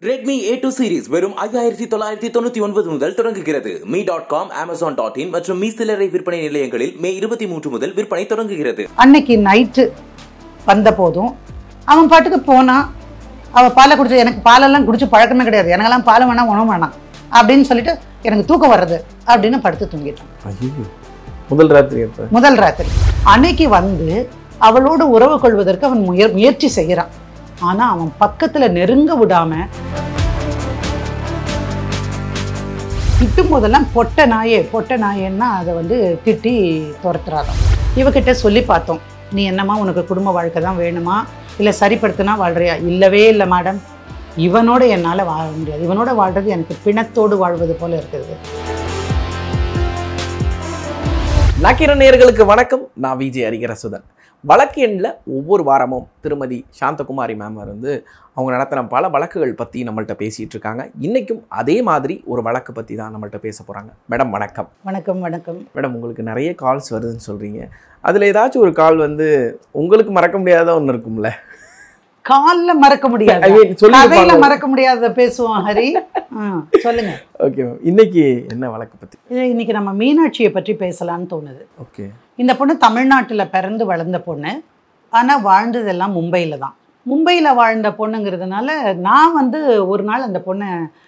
Redmi ஏ two series வெறும் ஐயாயிரத்தி தொள்ளாயிரத்தி தொண்ணூத்தி ஒன்பது முதல் தொடங்குகிறது Mi dot com Amazon dot in மற்றும் மீ சில்லறை விற்பனை நிலையங்களில் மே இருபத்தி மூன்று முதல் விற்பனை தொடங்குகிறது அன்னைக்கு நைட்டு வந்த போதும் அவன் பாட்டுக்கு போனான் அவள் பாலை குடிச்சு எனக்கு பாலெல்லாம் குடிச்சு பழக்கமே கிடையாது எனக்கெல்லாம் பால் வேணாம் உணவு வேணாம் அப்படின்னு சொல்லிட்டு எனக்கு தூக்கம் வர்றது அப்படின்னு படுத்து தூங்கிட்டான் ஐயோ முதல் ராத்திரி அப்ப முதல் ராத்திரி அன்னைக்கு வந்து அவளோடு உறவு கொள்வதற்கு அவன் முயற் முயற்சி செய்கிறான் ஆனால் அவன் பக்கத்தில் நெருங்க விடாம திட்டும் போதெல்லாம் பொட்ட நாயே பொட்ட நாயேன்னா அதை வந்து திட்டி துரத்துறாராம் இவகிட்ட சொல்லி பார்த்தோம் நீ என்னம்மா உனக்கு குடும்ப வாழ்க்கை தான் வேணுமா இல்லை சரிப்படுத்தினா வாழ்றியா இல்லவே இல்லை மேடம் இவனோட என்னால் வாழ முடியாது இவனோட வாழ்றது எனக்கு பிணத்தோடு வாழ்வது போல இருக்குது நக்கீர நேயர்களுக்கு வணக்கம் நான் விஜய் ஹரிகரசுதன் வழக்கு எண்ணில் ஒவ்வொரு வாரமும் திருமதி சாந்தகுமாரி மேம் வந்து அவங்க நடத்தின பல வழக்குகள் பற்றி நம்மள்ட்ட பேசிகிட்டு இருக்காங்க இன்றைக்கும் அதே மாதிரி ஒரு வழக்கு பற்றி தான் நம்மள்ட்ட பேச போகிறாங்க மேடம் வணக்கம் வணக்கம் வணக்கம் மேடம் உங்களுக்கு நிறைய கால்ஸ் வருதுன்னு சொல்கிறீங்க அதில் ஏதாச்சும் ஒரு கால் வந்து உங்களுக்கு மறக்க முடியாத ஒன்று இருக்கும்ல காலில் மறக்க முடியாது I mean, சொல்லியிருப்பாங்க. கதையில மறக்க முடியாத பேசுவோம் ஹரி ஆ, சொல்லுங்க ஓகே மேம் இன்னைக்கு என்ன வழக்கு பற்றி இது இன்னைக்கு நம்ம மீனாட்சியை பற்றி பேசலாம்னு தோணுது ஓகே இந்த பொண்ணு தமிழ்நாட்டில் பிறந்து வளர்ந்த பொண்ணு ஆனால் வாழ்ந்ததெல்லாம் மும்பையில் தான் மும்பையில் வாழ்ந்த பொண்ணுங்கிறதுனால நான் வந்து ஒரு நாள் அந்த பொண்ணை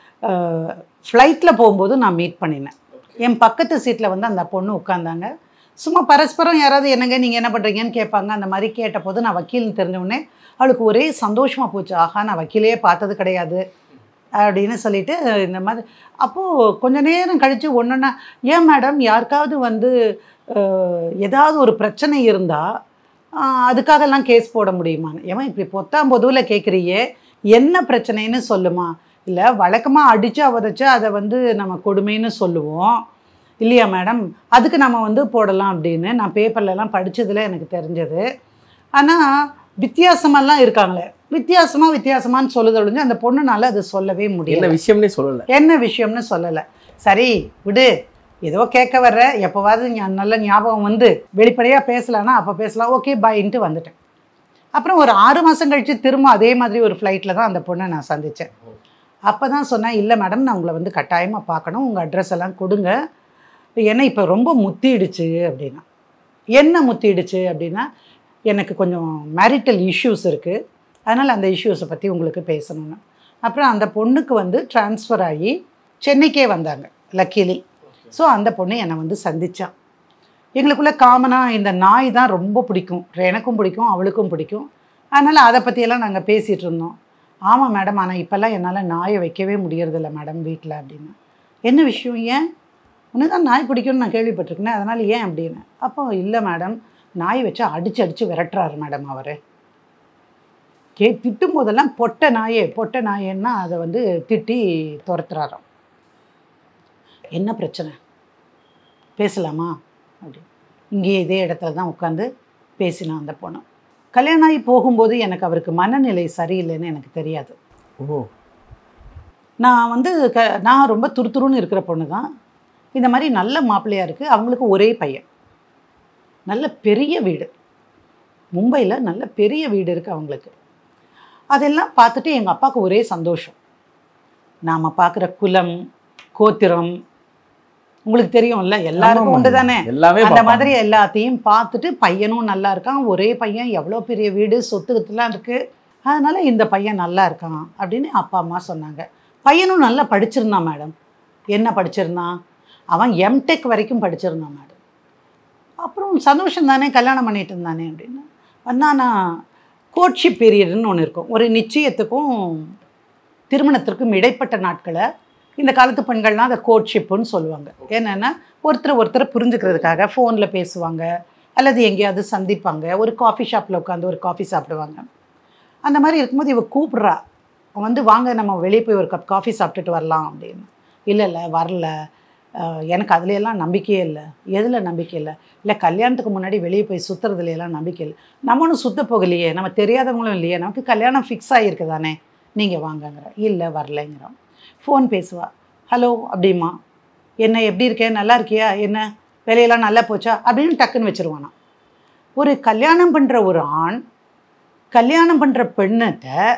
ஃப்ளைட்டில் போகும்போது நான் மீட் பண்ணினேன் என் பக்கத்து சீட்டில் வந்து அந்த பொண்ணு உட்காந்தாங்க சும்மா பரஸ்பரம் யாராவது என்னங்க நீங்கள் என்ன பண்ணுறீங்கன்னு கேட்பாங்க அந்த மாதிரி கேட்டபோது நான் வக்கீல்னு தெரிஞ்ச உடனே அவளுக்கு ஒரே சந்தோஷமாக போச்சு ஆஹா நான் வக்கீலே பார்த்தது கிடையாது அப்படின்னு சொல்லிட்டு இந்த மாதிரி அப்போது கொஞ்ச நேரம் கழித்து ஒன்றுன்னா ஏன் மேடம் யாருக்காவது வந்து அஹ், ஏதாவது ஒரு பிரச்சனை இருந்தால் அதுக்காகலாம் கேஸ் போட முடியுமான்னு ஏன் இப்படி பொத்தாம் பொதுவில் கேட்குறியே என்ன பிரச்சனைன்னு சொல்லுமா இல்லை வழக்கமாக அடித்து அவதச்சு அதை வந்து நம்ம கொடுமைன்னு சொல்லுவோம் இல்லையா மேடம் அதுக்கு நம்ம வந்து போடலாம் அப்படின்னு நான் பேப்பர்லலாம் படிச்சதுல எனக்கு தெரிஞ்சது ஆனால் வித்தியாசமெல்லாம் இருக்காங்களே வித்தியாசமாக வித்தியாசமான்னு சொல்லுது ஒழிஞ்சு அந்த பொண்ணுனால அது சொல்லவே என்ன முடியல விஷயம்னே சொல்லலை என்ன விஷயம்னு சொல்லலை சரி விடு ஏதோ கேட்க வர்ற எப்போவாவது ஞா- நல்ல ஞாபகம் வந்து வெளிப்படையாக பேசலான்னா அப்போ பேசலாம் ஓகே பாயின்ட்டு வந்துட்டேன் அப்புறம் ஒரு ஆறு மாதம் கழித்து திரும்ப அதே மாதிரி ஒரு ஃப்ளைட்டில் தான் அந்த பொண்ணை நான் சந்தித்தேன் அப்போ தான் சொன்னேன் இல்லை மேடம் நான் உங்களை வந்து கட்டாயமாக பார்க்கணும் உங்கள் அட்ரஸ் எல்லாம் கொடுங்க ஏன்னா இப்போ ரொம்ப முத்திடுச்சு அப்படின்னா என்ன முத்திடுச்சு அப்படின்னா எனக்கு கொஞ்சம் மேரிட்டல் இஷ்யூஸ் இருக்குது அதனால் அந்த இஷ்யூஸை பற்றி உங்களுக்கு பேசணும்னு அப்புறம் அந்த பொண்ணுக்கு வந்து ட்ரான்ஸ்ஃபர் ஆகி சென்னைக்கே வந்தாங்க லக்கிலி ஸோ அந்த பொண்ணு என்னை வந்து சந்திச்சான் எங்களுக்குள்ள காமனாக இந்த நாய் தான் ரொம்ப பிடிக்கும் எனக்கும் பிடிக்கும் அவளுக்கும் பிடிக்கும் அதனால் அதை பற்றியெல்லாம் நாங்கள் பேசிகிட்டு இருந்தோம் ஆமாம் மேடம் ஆனால் இப்போல்லாம் என்னால் நாயை வைக்கவே முடியறதில்ல மேடம் வீட்டில் அப்படின்னு என்ன விஷயம் ஏன் உனக்கு தான் நாய் பிடிக்கும்னு நான் கேள்விப்பட்டிருக்கேன் அதனால் ஏன் அப்படின்னு அப்போ இல்லை மேடம் நாய் வச்சு அடித்து அடித்து விரட்டுறாரு மேடம் அவர் கே திட்டும் போதெல்லாம் பொட்டை நாயே பொட்டை நாயேன்னா அதை வந்து திட்டி துரத்துறாராம் என்ன பிரச்சனை பேசலாமா அப்படி இங்கேயே இதே இடத்துல தான் உட்காந்து பேசினான் அந்த பொண்ணு கல்யாணம் ஆகி போகும்போது எனக்கு அவருக்கு மனநிலை சரியில்லைன்னு எனக்கு தெரியாது ஓ நான் வந்து க நான் ரொம்ப துருதுருன்னு இருக்கிற பொண்ணு தான் இந்த மாதிரி நல்ல மாப்பிள்ளையாக இருக்குது அவங்களுக்கு ஒரே பையன் நல்ல பெரிய வீடு மும்பையில் நல்ல பெரிய வீடு இருக்குது அவங்களுக்கு அதெல்லாம் பார்த்துட்டு எங்கள் அப்பாவுக்கு ஒரே சந்தோஷம் நாம் பார்க்குற குலம் கோத்திரம் உங்களுக்கு தெரியும்ல எல்லாருக்கும் ஆமாமா. உண்டு தானே எல்லாமே அந்த பார்ப்பாங்க. மாதிரி எல்லாத்தையும் பார்த்துட்டு பையனும் நல்லா இருக்கான் ஒரே பையன் எவ்வளோ பெரிய வீடு சொத்துக்கெல்லாம் இருக்குது அதனால இந்த பையன் நல்லா இருக்கான் அப்படின்னு அப்பா அம்மா சொன்னாங்க பையனும் நல்லா படிச்சிருந்தான் மேடம் என்ன படிச்சிருந்தான் அவன் எம்டெக் வரைக்கும் படிச்சிருந்தான் மேடம் அப்புறம் சந்தோஷம் தானே கல்யாணம் பண்ணிட்டு இருந்தானே அப்படின்னு வந்தானா கோட்ஷிப் பீரியட்னு ஒன்று இருக்கும் ஒரு நிச்சயத்துக்கும் திருமணத்திற்கும் இடைப்பட்ட நாட்களை இந்த காலத்து பெண்கள்லாம் அதை கோட்ஷிப்புன்னு சொல்லுவாங்க என்னென்னா ஒருத்தர் ஒருத்தர் புரிஞ்சுக்கிறதுக்காக ஃபோனில் பேசுவாங்க அல்லது எங்கேயாவது சந்திப்பாங்க ஒரு காஃபி ஷாப்பில் உட்காந்து ஒரு காஃபி சாப்பிடுவாங்க அந்த மாதிரி இருக்கும்போது இவ கூப்பிட்றா வந்து வாங்க நம்ம வெளியே போய் ஒரு கப் காஃபி சாப்பிட்டுட்டு வரலாம் அப்படின்னு இல்லை இல்லை வரல அஹ் எனக்கு அதுல எல்லாம் நம்பிக்கையே இல்லை எதில் நம்பிக்கை இல்லை இல்லை கல்யாணத்துக்கு முன்னாடி வெளியே போய் சுற்றுறதுல எல்லாம் நம்பிக்கை இல்லை நம்ம ஒன்றும் சுத்த போகலையே நம்ம தெரியாதவங்களும் இல்லையே நமக்கு கல்யாணம் ஃபிக்ஸ் ஆகிருக்கு தானே நீங்கள் வாங்கங்கிற இல்லை வரலைங்கிறோம் ஃபோன் பேசுவா ஹலோ அப்படிமா என்ன எப்படி இருக்கேன் நல்லா இருக்கியா என்ன வேலையெல்லாம் நல்லா போச்சா அப்படின்னு டக்குன்னு வச்சிருவானா ஒரு கல்யாணம் பண்ணுற ஒரு ஆண் கல்யாணம் பண்ணுற பெண்ணிட்ட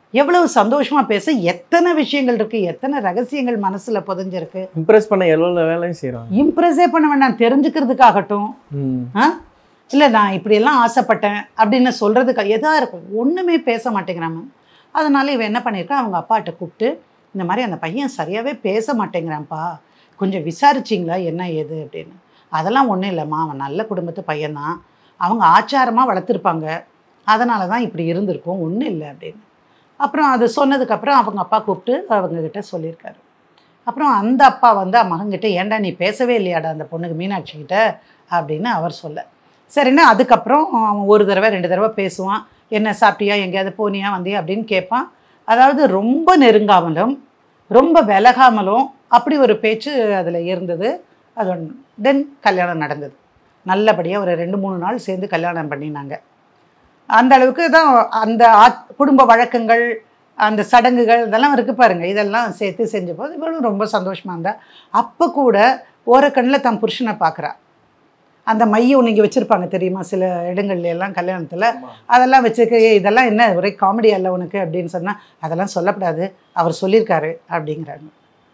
எவ்வளவு சந்தோஷமா பேச எத்தனை விஷயங்கள் இருக்கு எத்தனை ரகசியங்கள் மனசுல புதைஞ்சிருக்கு இம்ப்ரெஸ் பண்ண எவ்வளோ வேலையும் செய்கிறாங்க இம்ப்ரெஸே பண்ண வேண்டாம் தெரிஞ்சுக்கிறதுக்காகட்டும் ம் ஆ இல்லை நான் இப்படியெல்லாம் ஆசைப்பட்டேன் அப்படின்னு சொல்கிறதுக்கு எதாக இருக்கும் ஒன்றுமே பேச மாட்டேங்கிறாங்க அதனால இவன் என்ன பண்ணியிருக்கான் அவங்க அப்பாட்ட கூப்பிட்டு இந்த மாதிரி அந்த பையன் சரியாகவே பேச மாட்டேங்கிறான்ப்பா கொஞ்சம் விசாரிச்சிங்களா என்ன ஏது அப்படின்னு அதெல்லாம் ஒன்றும் இல்லைம்மா அவன் நல்ல குடும்பத்து பையன்தான் அவங்க ஆச்சாரமாக வளர்த்துருப்பாங்க அதனால தான் இப்படி இருந்திருக்கும் ஒன்றும் இல்லை அப்படின்னு அப்புறம் அது சொன்னதுக்கப்புறம் அவங்க அப்பா கூப்பிட்டு அவங்கக்கிட்ட சொல்லியிருக்காரு அப்புறம் அந்த அப்பா வந்து மகன்கிட்ட ஏன்டா நீ பேசவே இல்லையாடா அந்த பொண்ணுக்கு மீனாட்சி கிட்ட அப்படின்னு அவர் சொல்ல சரின்னா அதுக்கப்புறம் அவன் ஒரு தடவை ரெண்டு தடவை பேசுவான் என்ன சாப்பிட்டியா எங்கேயாவது போனியா வந்தியா அப்படின்னு கேட்பான் அதாவது ரொம்ப நெருங்காமலும் ரொம்ப விலகாமலும் அப்படி ஒரு பேச்சு அதில் இருந்தது அது தென் கல்யாணம் நடந்தது நல்லபடியாக ஒரு ரெண்டு மூணு நாள் சேர்ந்து கல்யாணம் பண்ணினாங்க அந்த அளவுக்கு தான் அந்த ஆத்- குடும்ப வழக்கங்கள் அந்த சடங்குகள் இதெல்லாம் இருக்கு பாருங்க இதெல்லாம் சேர்த்து செஞ்ச போது இவளும் ரொம்ப சந்தோஷமா இருந்தா அப்போ கூட ஓரக்கண்ணில் தன் புருஷனை பார்க்குறா அந்த மையம் நீங்கள் வச்சுருப்பாங்க தெரியுமா சில இடங்கள்ல எல்லாம் கல்யாணத்தில் அதெல்லாம் வச்சுக்க "ஏய், இதெல்லாம் என்ன ஒரே காமெடி அல்ல உனக்கு அப்படின்னு சொன்னால் அதெல்லாம் சொல்லக்கூடாது அவர் சொல்லியிருக்காரு அப்படிங்கிறாங்க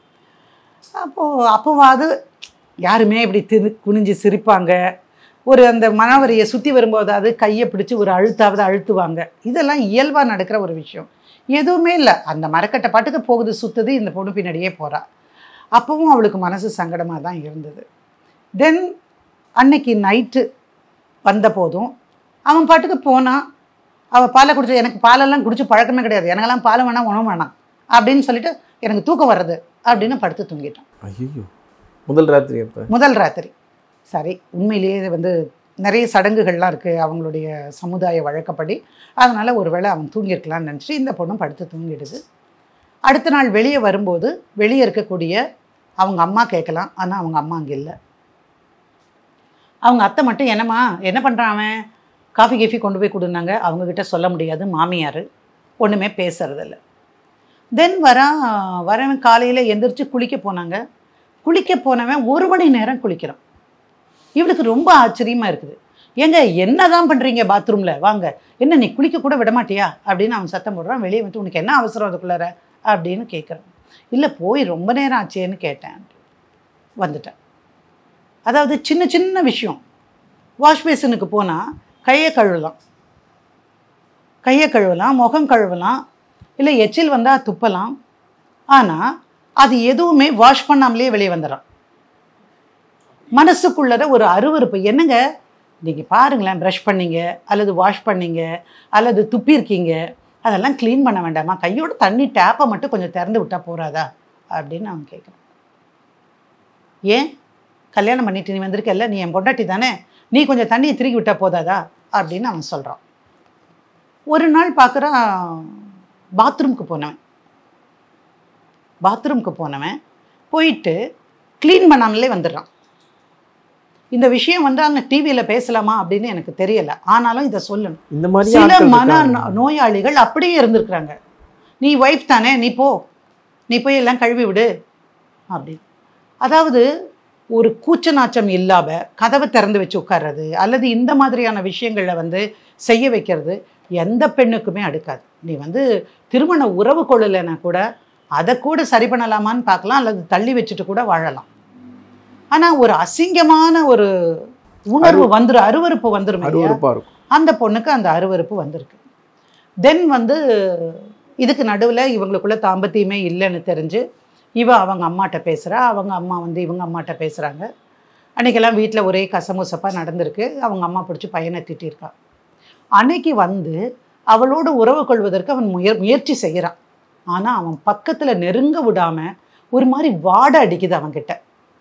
அப்போது அப்போவாது யாருமே இப்படி திரு குனிஞ்சு சிரிப்பாங்க ஒரு அந்த மனவரியை சுற்றி வரும்போதாவது கையை பிடிச்சி ஒரு அழுத்தாவது அழுத்துவாங்க இதெல்லாம் இயல்பாக நடக்கிற ஒரு விஷயம் எதுவுமே இல்லை அந்த மரக்கட்டை பாட்டுக்கு போகுது சுற்றுது இந்த பொண்ணு பின்னாடியே போகிறா அப்பவும் அவளுக்கு மனசு சங்கடமாக தான் இருந்தது தென் அன்னைக்கு நைட்டு வந்த போதும் அவன் பாட்டுக்கு போனான் அவள் பாலை குடிச்சு எனக்கு பாலெல்லாம் குடிச்சு பழக்கமே கிடையாது எனக்கெல்லாம் பால் வேணாம் உணவு வேணாம் அப்படின்னு சொல்லிட்டு எனக்கு தூக்கம் வர்றது அப்படின்னு படுத்து தூங்கிட்டான் ஐயோ முதல் ராத்திரி அப்போ முதல் ராத்திரி சரி உண்மையிலேயே இது வந்து நிறைய சடங்குகள்லாம் இருக்குது அவங்களுடைய சமுதாய வழக்கப்படி அதனால் ஒருவேளை அவன் தூங்கியிருக்கலாம்னு நினச்சி இந்த பொண்ணும் படுத்து தூங்கிடுது அடுத்த நாள் வெளியே வரும்போது வெளியே இருக்கக்கூடிய அவங்க அம்மா கேட்கலாம் ஆனால் அவங்க அம்மா அங்கே இல்லை அவங்க அத்தை மட்டும் என்னம்மா என்ன பண்ணுறான் அவன் காஃபி கீஃபி கொண்டு போய் கொடுனாங்க அவங்கக்கிட்ட சொல்ல முடியாது மாமியார் ஒன்றுமே பேசுறதில்ல தென் வரா வரவன் காலையில் எந்திரிச்சு குளிக்க போனாங்க குளிக்க போனவன் ஒரு மணி நேரம் குளிக்கிறான் இவளுக்கு ரொம்ப ஆச்சரியமா இருக்குது ஏங்க என்னதான் பண்றீங்க பாத்ரூம்ல வாங்க என்ன நீ குளிக்க கூட விட மாட்டியா அப்படின்னு அவன் சத்தம் போடுறான் வெளியே வந்து உனக்கு என்ன அவசரம் அதுக்குள்ளார அப்படின்னு கேட்குறான் இல்லை போய் ரொம்ப நேரம் ஆச்சேன்னு கேட்டேன் வந்துட்டேன் அதாவது சின்ன சின்ன விஷயம் வாஷ் பேசினுக்கு போனால் கையை கழுவலாம் கையை கழுவலாம் முகம் கழுவலாம் இல்லை எச்சில் வந்தால் துப்பலாம் ஆனால் அது எதுவுமே வாஷ் பண்ணாமலே வெளியே வந்துடும் மனசுக்குள்ளற ஒரு அருவருப்பு என்னங்க நீங்கள் பாருங்களேன் ப்ரஷ் பண்ணீங்க அல்லது வாஷ் பண்ணீங்க அல்லது துப்பியிருக்கீங்க அதெல்லாம் க்ளீன் பண்ண வேண்டாமா கையோட தண்ணி டேப்பை மட்டும் கொஞ்சம் திறந்து விட்டா போறாதா அப்படின்னு அவன் கேட்குறான் ஏன் கல்யாணம் பண்ணிட்டு நீ வந்திருக்கல்ல நீ என் பொண்டாட்டி தானே நீ கொஞ்சம் தண்ணியை திருக்கி விட்டா போதாதா அப்படின்னு அவன் சொல்கிறான் ஒரு நாள் பார்க்குறான் பாத்ரூம்க்கு போனவன் பாத்ரூம்க்கு போனவன் போயிட்டு க்ளீன் பண்ணாமலே வந்துடுறான் இந்த விஷயம் வந்து அங்கே டிவியில் பேசலாமா அப்படின்னு எனக்கு தெரியல ஆனாலும் இதை சொல்லணும் இந்த மாதிரி சில ஆட்கள் மன இருக்காங்க. நோ- நோயாளிகள் அப்படியே இருந்திருக்கிறாங்க நீ ஒய்ஃப் தானே நீ போ நீ போய் எல்லாம் கழுவி விடு அப்படின்னு அதாவது ஒரு கூச்ச நாச்சம் இல்லாம கதவை திறந்து வச்சு உட்கார்றது அல்லது இந்த மாதிரியான விஷயங்களில் வந்து செய்ய வைக்கிறது எந்த பெண்ணுக்குமே அடுக்காது நீ வந்து திருமண உறவு கொள்ளலைன்னா கூட அதை கூட சரி பண்ணலாமான்னு பார்க்கலாம் அல்லது தள்ளி வச்சுட்டு கூட வாழலாம் ஆனா ஒரு அசிங்கமான ஒரு உணர்வு வந்துரும் அருவருப்பு வந்துரும் இல்லையா? அருவருப்பா இருக்கும் அந்த பொண்ணுக்கு அந்த அருவருப்பு வந்திருக்கு தென் வந்து இதுக்கு நடுவில் இவங்களுக்குள்ள தாம்பத்தியமே இல்லைன்னு தெரிஞ்சு இவ அவங்க அம்மாட்ட பேசுகிறா அவங்க அம்மா வந்து இவங்க அம்மாட்ட பேசுகிறாங்க அன்னைக்கெல்லாம் வீட்டில் ஒரே கசமுசப்பாக நடந்திருக்கு அவங்க அம்மா பிடிச்சி பையனை திட்டியிருக்கா அன்னைக்கு வந்து அவளோடு உறவு கொள்வதற்கு அவன் முயற் முயற்சி செய்கிறான் ஆனால் அவன் பக்கத்தில் நெருங்க விடாமல் ஒரு மாதிரி வாடை அடிக்குது அவன்கிட்ட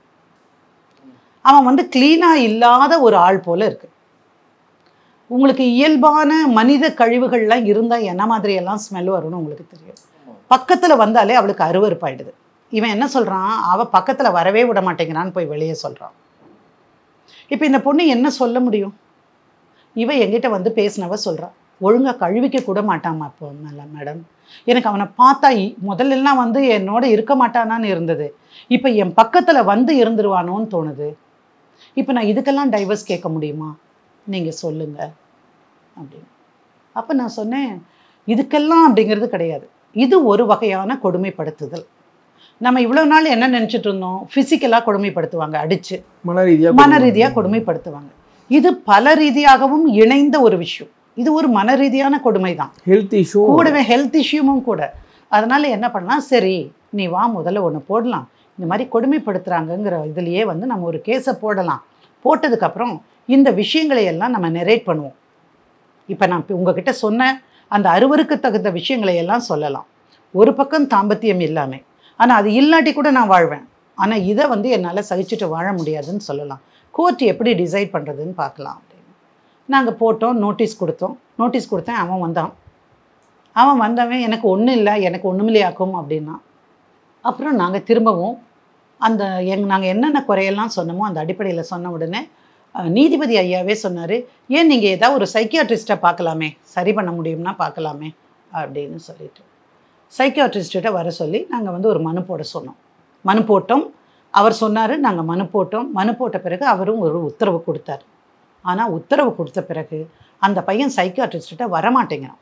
அவன் வந்து க்ளீனாக இல்லாத ஒரு ஆள் போல இருக்கு உங்களுக்கு இயல்பான மனித கழிவுகள்லாம் இருந்தால் என்ன மாதிரி எல்லாம் ஸ்மெல் வரும்னு உங்களுக்கு தெரியும் பக்கத்தில் வந்தாலே அவளுக்கு அருவருப்பாயிடுது இவன் என்ன சொல்கிறான் அவள் பக்கத்தில் வரவே விட மாட்டேங்கிறான்னு போய் வெளியே சொல்கிறான் இப்போ இந்த பொண்ணு என்ன சொல்ல முடியும் இவ என்கிட்ட வந்து பேசினவ சொல்றா ஒழுங்கா கழுவிக்க கூட மாட்டாமா இப்போ மேல மேடம் எனக்கு அவனை பார்த்தா இ- முதல்ல எல்லாம் வந்து என்னோட இருக்க மாட்டானான்னு இருந்தது இப்போ என் பக்கத்தில் வந்து இருந்துருவானோன்னு தோணுது இப்போ நான் இதுக்கெல்லாம் டைவர்ஸ் கேட்க முடியுமா நீங்கள் சொல்லுங்க அப்படின்னு அப்போ நான் சொன்னேன் இதுக்கெல்லாம் அப்படிங்கிறது கிடையாது இது ஒரு வகையான கொடுமைப்படுத்துதல் நம்ம இவ்வளோ நாள் என்ன நினச்சிட்டு இருந்தோம் ஃபிசிக்கலாக கொடுமைப்படுத்துவாங்க அடித்து மன ரீதியாக மன ரீதியாக கொடுமைப்படுத்துவாங்க இது பல ரீதியாகவும் இணைந்த ஒரு விஷயம் இது ஒரு மன ரீதியான கொடுமை தான் ஹெல்த் இஷ்யூ கூடவே ஹெல்த் இஷ்யூமும் கூட அதனால என்ன பண்ணலாம் சரி நீ வா முதல்ல ஒன்று போடலாம் இந்த மாதிரி கொடுமைப்படுத்துகிறாங்கங்கிற இதுலேயே வந்து நம்ம ஒரு கேஸை போடலாம் போட்டதுக்கப்புறம் இந்த விஷயங்களை எல்லாம் நம்ம நெரேட் பண்ணுவோம் இப்போ நான் இப்ப உங்ககிட்ட சொன்ன அந்த அறுவருக்கு தகுந்த விஷயங்களை எல்லாம் சொல்லலாம் ஒரு பக்கம் தாம்பத்தியம் இல்லாமல் ஆனால் அது இல்லாட்டி கூட நான் வாழ்வேன் ஆனால் இதை வந்து என்னால் சகிச்சுட்டு வாழ முடியாதுன்னு சொல்லலாம் கோர்ட் எப்படி டிசைட் பண்ணுறதுன்னு பார்க்கலாம் அப்படின்னு நாங்கள் போட்டோம் நோட்டீஸ் கொடுத்தோம் நோட்டீஸ் கொடுத்தேன் அவன் வந்தான் அவன் வந்தவன் எனக்கு ஒன்றும் இல்லை எனக்கு ஒன்றுமில்லையாக்கும் அப்படின்னா அப்புறம் நாங்கள் திரும்பவும் அந்த எங் நாங்கள் என்னென்ன குறையெல்லாம் சொன்னோமோ அந்த அடிப்படையில் சொன்ன உடனே அஹ், நீதிபதி ஐயாவே சொன்னார் ஏன் நீங்கள் ஏதாவது ஒரு சைக்கியாட்ரிஸ்ட்டை பார்க்கலாமே சரி பண்ண முடியும்னா பார்க்கலாமே அப்படின்னு சொல்லிட்டு சைக்கியாட்ரிஸ்ட்டை வர சொல்லி நாங்கள் வந்து ஒரு மனு போட சொன்னோம் மனு போட்டோம் அவர் சொன்னார் நாங்கள் மனு போட்டோம் மனு போட்ட பிறகு அவரும் ஒரு உத்தரவு கொடுத்தார் ஆனால் உத்தரவு கொடுத்த பிறகு அந்த பையன் சைக்கியாட்ரிஸ்ட்டை வரமாட்டேங்கிறான்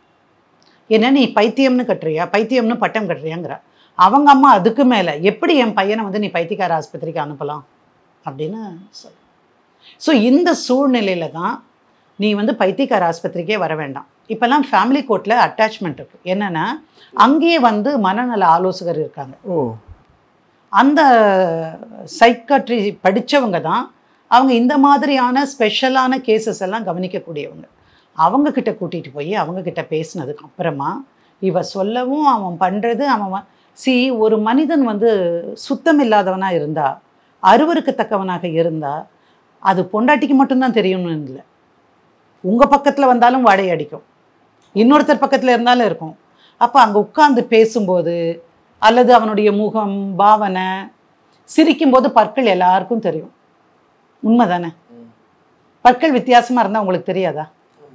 என்ன நீ பைத்தியம்னு கட்டுறியா பைத்தியம்னு பட்டம் கட்டுறியாங்கிற அவங்க அம்மா அதுக்கு மேலே எப்படி என் பையனை வந்து நீ பைத்தியக்கார ஆஸ்பத்திரிக்கு அனுப்பலாம் அப்படின்னு சொல் ஸோ இந்த சூழ்நிலையில தான் நீ வந்து பைத்தியக்கார ஆஸ்பத்திரிக்கே வர வேண்டாம் இப்போல்லாம் ஃபேமிலி கோர்ட்டில் அட்டாச்மெண்ட் இருக்குது என்னென்னா அங்கேயே வந்து மனநல ஆலோசகர் இருக்காங்க ஓ அந்த சைக்காட்ரி படித்தவங்க தான் அவங்க இந்த மாதிரியான ஸ்பெஷலான கேசஸ் எல்லாம் கவனிக்கக்கூடியவங்க அவங்க கிட்ட கூட்டிகிட்டு போய் அவங்க கிட்ட பேசினதுக்கு அப்புறமா இவ சொல்லவும் அவன் பண்ணுறது அவன் சி ஒரு மனிதன் வந்து சுத்தம் இல்லாதவனா இருந்தா அருவருக்கத்தக்கவனாக இருந்தா அது பொண்டாட்டிக்கு மட்டும்தான் தெரியும்னு இல்லை உங்கள் பக்கத்தில் வந்தாலும் வாடகை அடிக்கும் இன்னொருத்தர் பக்கத்தில் இருந்தாலும் இருக்கும் அப்போ அங்கே உட்கார்ந்து பேசும்போது அல்லது அவனுடைய முகம் பாவனை சிரிக்கும்போது பற்கள் எல்லாருக்கும் தெரியும் உண்மைதானே பற்கள் வித்தியாசமாக இருந்தால் உங்களுக்கு தெரியாதா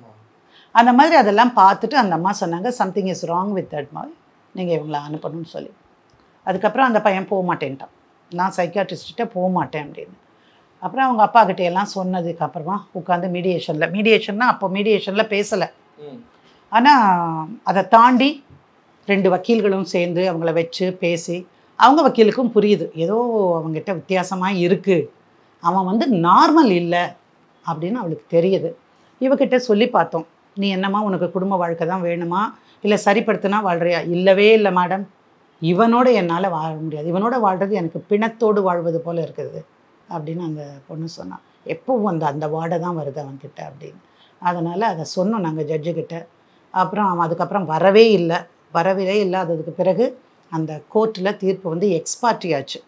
அந்த மாதிரி அதெல்லாம் பார்த்துட்டு அந்த அம்மா சொன்னாங்க something is wrong with that மாதிரி நீங்கள் இவங்களை அனுப்பணும்னு சொல்லி அதுக்கப்புறம் அந்த பையன் போக மாட்டேன்ட்டான் நான் சைக்காட்ரிஸ்ட்டே போக மாட்டேன் அப்படின்னு அப்புறம் அவங்க அப்பா கிட்ட எல்லாம் சொன்னதுக்கு அப்புறமா உட்காந்து மீடியேஷனில் மீடியேஷன்னா அப்போ மீடியேஷனில் பேசலை ஆனால் அதை தாண்டி ரெண்டு வக்கீல்களும் சேர்ந்து அவங்கள வச்சு பேசி அவங்க வக்கீலுக்கும் புரியுது ஏதோ அவங்ககிட்ட வித்தியாசமாக இருக்குது அவன் வந்து நார்மல் இல்லை அப்படின்னு அவளுக்கு தெரியுது இவகிட்ட சொல்லி பார்த்தோம் நீ என்னம்மா உனக்கு குடும்ப வாழ்க்கை தான் வேணுமா இல்லை சரிப்படுத்தினா வாழ்றியா இல்லவே இல்லை மேடம் இவனோட என்னால் வாழ முடியாது இவனோட வாழ்றது எனக்கு பிணத்தோடு வாழ்வது போல இருக்குது அப்படின்னு அந்த பொண்ணு சொன்னான் எப்பவும் அந்த அந்த வாடை தான் வருது அவன்கிட்ட அப்படின்னு அதனால் அதை சொன்னோம் நாங்கள் ஜட்ஜுக்கிட்ட அப்புறம் அவன் அதுக்கப்புறம் வரவே இல்லை வரவே இல்லாததுக்கு பிறகு அந்த கோர்ட்டில் தீர்ப்பு வந்து எக்ஸ்பார்ட்டி ஆச்சு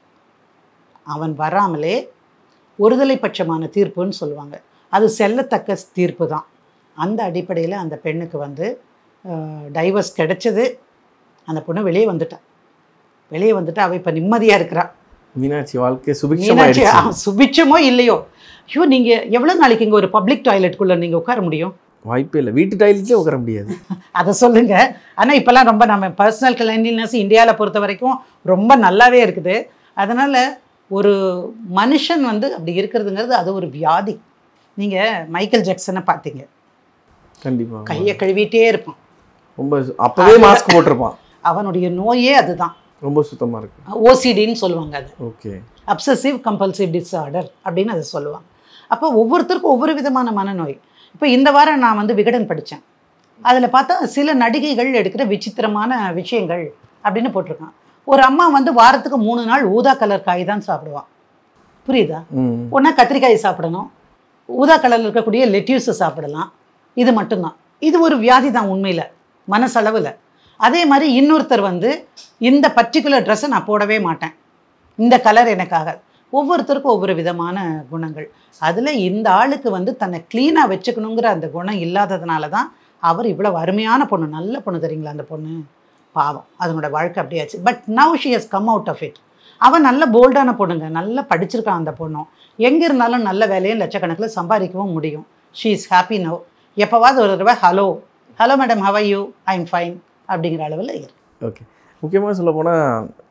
அவன் வராமலே ஒருதலை பட்சமான தீர்ப்புன்னு சொல்லுவாங்க அது செல்லத்தக்க தீர்ப்பு தான் அந்த அடிப்படையில் அந்த பெண்ணுக்கு வந்து டைவர்ஸ் கிடைச்சது அந்த பொண்ணு வெளியே வந்துட்டா வெளியே வந்துட்டு அவள் இப்போ நிம்மதியாக இருக்கிறா மீனாட்சி வாழ்க்கை மீனாட்சி சுபிக்ஷமாயிடுச்சு ஆ, சுபிட்சமோ இல்லையோ ஐயோ நீங்கள் எவ்வளோ நாளைக்கு இங்கே ஒரு பப்ளிக் டாய்லெட்டுக்குள்ளே நீங்கள் உட்கார முடியும் வாய்ப்பே இல்லை வீட்டு டாய்லெட்லேயே உட்கார முடியாது அதை சொல்லுங்க ஆனால் இப்போல்லாம் ரொம்ப நம்ம பர்சனல் கிளீனினஸ் இந்தியாவில் பொறுத்த வரைக்கும் ரொம்ப நல்லாவே இருக்குது அதனால் ஒரு மனுஷன் வந்து அப்படி இருக்கிறதுங்கிறது அது ஒரு வியாதி நீங்கள் மைக்கேல் ஜாக்சனை பார்த்தீங்க கண்டிப்பா கையை கழுவிட்டே இருப்பான் ரொம்ப சு- அப்பவே மாஸ்க் போட்டிருப்பான் அவனுடைய நோயே அதுதான் ரொம்ப சுத்தமா இருக்கு ஓசிடின்னு சொல்லுவாங்க அது ஓகே அப்சசிவ் கம்பல்சிவ் டிஸார்டர் அப்படின்னு அதை சொல்லுவாங்க அப்போ ஒவ்வொருத்தருக்கும் ஒவ்வொரு விதமான மனநோய் இப்போ இந்த வாரம் நான் வந்து விகடன் படித்தேன் அதில் பார்த்தா சில நடிகைகள் எடுக்கிற விசித்திரமான விஷயங்கள் அப்படின்னு போட்டிருக்கான் ஒரு அம்மா வந்து வாரத்துக்கு மூணு நாள் ஊதா கலர் காய் தான் சாப்பிடுவான் புரியுதா ம் ஒன்றா கத்திரிக்காய் சாப்பிடணும் ஊதா கலரில் இருக்கக்கூடிய லெட்யூஸை சாப்பிடலாம் இது மட்டும்தான் இது ஒரு வியாதி தான் உண்மையில் மனசளவில் அதே மாதிரி இன்னொருத்தர் வந்து இந்த பர்டிகுலர் ட்ரெஸ்ஸை நான் போடவே மாட்டேன் இந்த கலர் எனக்காக ஒவ்வொருத்தருக்கும் ஒவ்வொரு விதமான குணங்கள் அதில் இந்த ஆளுக்கு வந்து தன்னை க்ளீனாக வச்சுக்கணுங்கிற அந்த குணம் இல்லாததுனால தான் அவர் இவ்வளோ அருமையான பொண்ணு நல்ல பொண்ணு தெரியுங்களா அந்த பொண்ணு பாவம் அதனோட வாழ்க்கை அப்படியாச்சு but now she has come out of it அவன் நல்ல போல்டான பொண்ணுங்க நல்லா படிச்சிருக்கான் அந்த பொண்ணும் எங்கே இருந்தாலும் நல்ல வேலையும் லட்சக்கணக்கில் சம்பாதிக்கவும் முடியும் ஷீ இஸ் ஹாப்பி நவ் எப்போவாவது ஒரு தடவை hello hello madam how you I am fine அப்படிங்கிற அளவில் இருக்கு ஓகே முக்கியமாக சொல்ல போனால்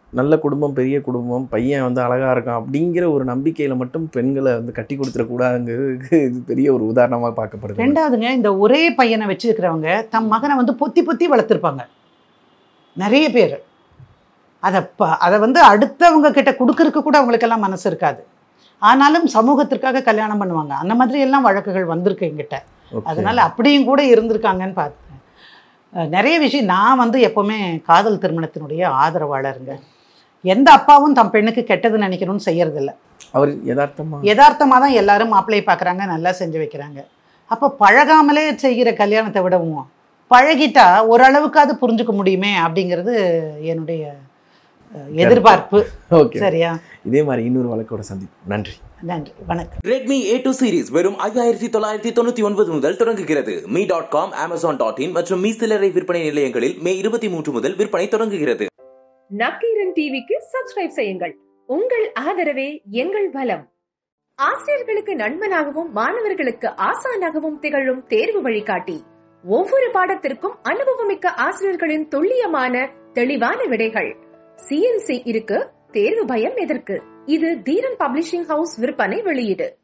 நல்ல குடும்பம் பெரிய குடும்பம் பையன் வந்து அழகாக இருக்கான் அப்படிங்கிற ஒரு நம்பிக்கையில் மட்டும் பெண்களை வந்து கட்டி கொடுத்துடக்கூடாதுங்கிறதுக்கு இது பெரிய ஒரு உதாரணமாக பார்க்கப்படுது ரெண்டாவதுங்க இந்த ஒரே பையனை வச்சிருக்கிறவங்க தம் மகனை வந்து பொத்தி பொத்தி வளர்த்துருப்பாங்க நிறைய பேர் அதை ப அதை வந்து அடுத்தவங்க கிட்ட கொடுக்கறதுக்கு கூட அவங்களுக்கெல்லாம் மனசு இருக்காது ஆனாலும் சமூகத்திற்காக கல்யாணம் பண்ணுவாங்க அந்த மாதிரி எல்லாம் வழக்குகள் வந்திருக்கு எங்கிட்ட Okay. அதனால அப்படியும் கூட இருந்திருக்காங்கன்னு பார்த்தேன் அஹ் நிறைய விஷயம் நான் வந்து எப்போவுமே காதல் திருமணத்தினுடைய ஆதரவாளருங்க எந்த அப்பாவும் தம் பெண்ணுக்கு கெட்டது நினைக்கணும்னு செய்யறதில்ல அவர் யதார்த்தமா யதார்த்தமாக தான் எல்லாரும் மாப்பிள்ளையை பார்க்குறாங்க நல்லா செஞ்சு வைக்கிறாங்க அப்போ பழகாமலே செய்கிற கல்யாணத்தை விடவும் பழகிட்டா ஓரளவுக்காவது புரிஞ்சுக்க முடியுமே அப்படிங்கிறது என்னுடைய அஹ், எதிர்பார்ப்பு ஓகே சரியா இதே மாதிரி இன்னொரு வழக்கோட சந்திப்போம் நன்றி நன்றி வணக்கம் ரெட்மி ஏ டூ சீரிஸ் வெறும் ஐயாயிரத்தி தொள்ளாயிரத்தி தொண்ணூத்தி ஒன்பது முதல் தொடங்குகிறது Mi dot com Amazon dot in மற்றும் மீ சில்லறை விற்பனை நிலையங்களில் மே இருபத்தி மூன்று முதல் விற்பனை தொடங்குகிறது நக்கீரன் டிவிக்கு சப்ஸ்கிரைப் செய்யுங்கள் உங்கள் ஆதரவே எங்கள் பலம் ஆசிரியர்களுக்கு நண்பனாகவும் மாணவர்களுக்கு ஆசானாகவும் திகழும் தேர்வு வழிகாட்டி ஒவ்வொரு பாடத்திற்கும் அனுபவமிக்க ஆசிரியர்களின் துல்லியமான தெளிவான விடைகள் சிஎன்சி இருக்கு தேர்வு பயம் எதற்கு இது தீரன் பப்ளிஷிங் ஹவுஸ் விற்பனை வெளியீடு